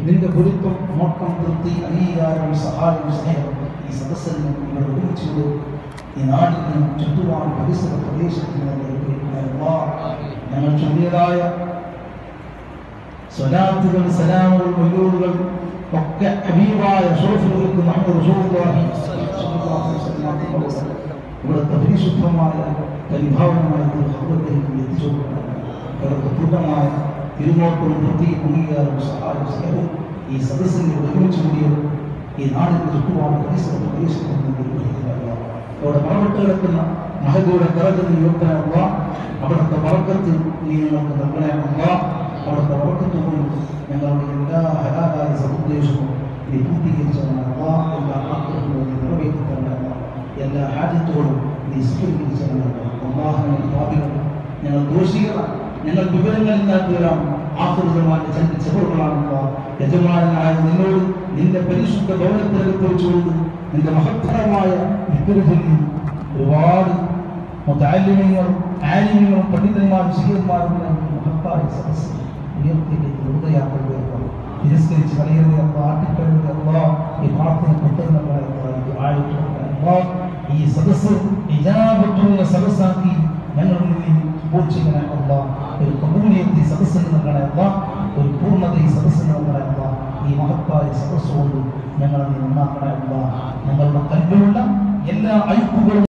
നിന്റെ പൊരുത്തം നോട്ടം തൃപ്തി അംഗീകാരം സഹായം സ്നേഹം ഈ സദസ്സിൽ നിന്ന് നിങ്ങൾ ഒരുമിച്ചുകൊണ്ട് ഈ നാടിന് ചുറ്റുപാട് പരിസര പ്രദേശത്തിന് നൽകിയിരിക്കുന്ന അല്ലാഹ് ഞങ്ങൾ ചൊല്ലിയതായ സ്വലാത്തുകൾ സലാമുകൾ മൊയ്യൂറുകൾ ഒക്കെ ഹബീബായ ഷറഫുകൾക്ക് മുഹമ്മദ് റസൂലുള്ളാഹി സ്വല്ലല്ലാഹു അലൈഹി വസല്ലം ഇവിടുത്തെ പരിശുദ്ധമായ പരിഭാവനമായ തിരുഹൃദയത്തിലേക്ക് എത്തിച്ചു ഇവർക്ക് പൂർണ്ണമായ തിരുനോട്ടവും വൃത്തിയും അംഗീകാരവും സഹായവും സ്നേഹവും ഈ സദസ്സിനെ ഒരുമിച്ച് കൂടിയത് ഈ നാടിന്റെ ചുറ്റുപാട് പരിസര പ്രദേശത്തിൽ അവിടെ മറവിട്ട് കിടക്കുന്ന മഹദിയുടെ കറകുന്ന യുവക്കനല്ല അവിടുത്തെ മറക്കത്തിൽ നീ ഞങ്ങൾക്ക് നൽകണേ അല്ല അവിടുത്തെ മറക്കത്ത് കൊണ്ട് ഞങ്ങളുടെ എല്ലാ ഹലാലായ സമുദ്ദേശവും നീ പൂർത്തീകരിച്ചവനല്ല എല്ലാ ആഗ്രഹങ്ങളും നീ നിറവേറ്റിത്തവനല്ല എല്ലാ ഹാജത്തുകളും നീ സ്വീകരിച്ചവനല്ല അള്ളാഹുവിന്റെ പാപികൾ ഞങ്ങൾ ദോഷികളാണ് ഞങ്ങൾ വിവരങ്ങളിൽ നൽകുകയാണ് ആഹൃതമാന്റെ ചന്ദ്ര ചെറുകളാണുള്ള യജമാനായ നിന്നോട് നിന്റെ പരിശുദ്ധ ഭവനത്തിനകത്ത് വെച്ചുകൊണ്ട് നിന്റെ മഹത്തരമായ വിഗ്രഹത്തിൽ ഒരുപാട് മുതാലിമ്യങ്ങളും ആലിമ്യങ്ങളും പണ്ഡിതന്മാരും ശീലന്മാരും മഹത്തായ സദസ് ഉയർത്തിലേക്ക് ഹൃദയാത്ര ഉയർത്തണം തിരസ്കരിച്ച് കളയരുത് ആട്ടിക്കഴുകല്ല ഈ പ്രാർത്ഥന കൊണ്ടുവന്ന ഈ സദസ് ഇജാബത്തുള്ള സദസ്സാക്കി ഞങ്ങൾ പൂർച്ചിക്കണമല്ല ഒരു കബൂലിയത്തെ സദസ്സിന് നൽകണമല്ല ഒരു പൂർണ്ണത ഈ സദസ്സിന് നൽകണമല്ല ഈ മഹത്തായ സദസ്സുകൊണ്ട് ഞങ്ങളെ നീ നന്നാക്കണമല്ല ഞങ്ങളുടെ കൽവിലുള്ള എല്ലാ അഴുക്കുകളും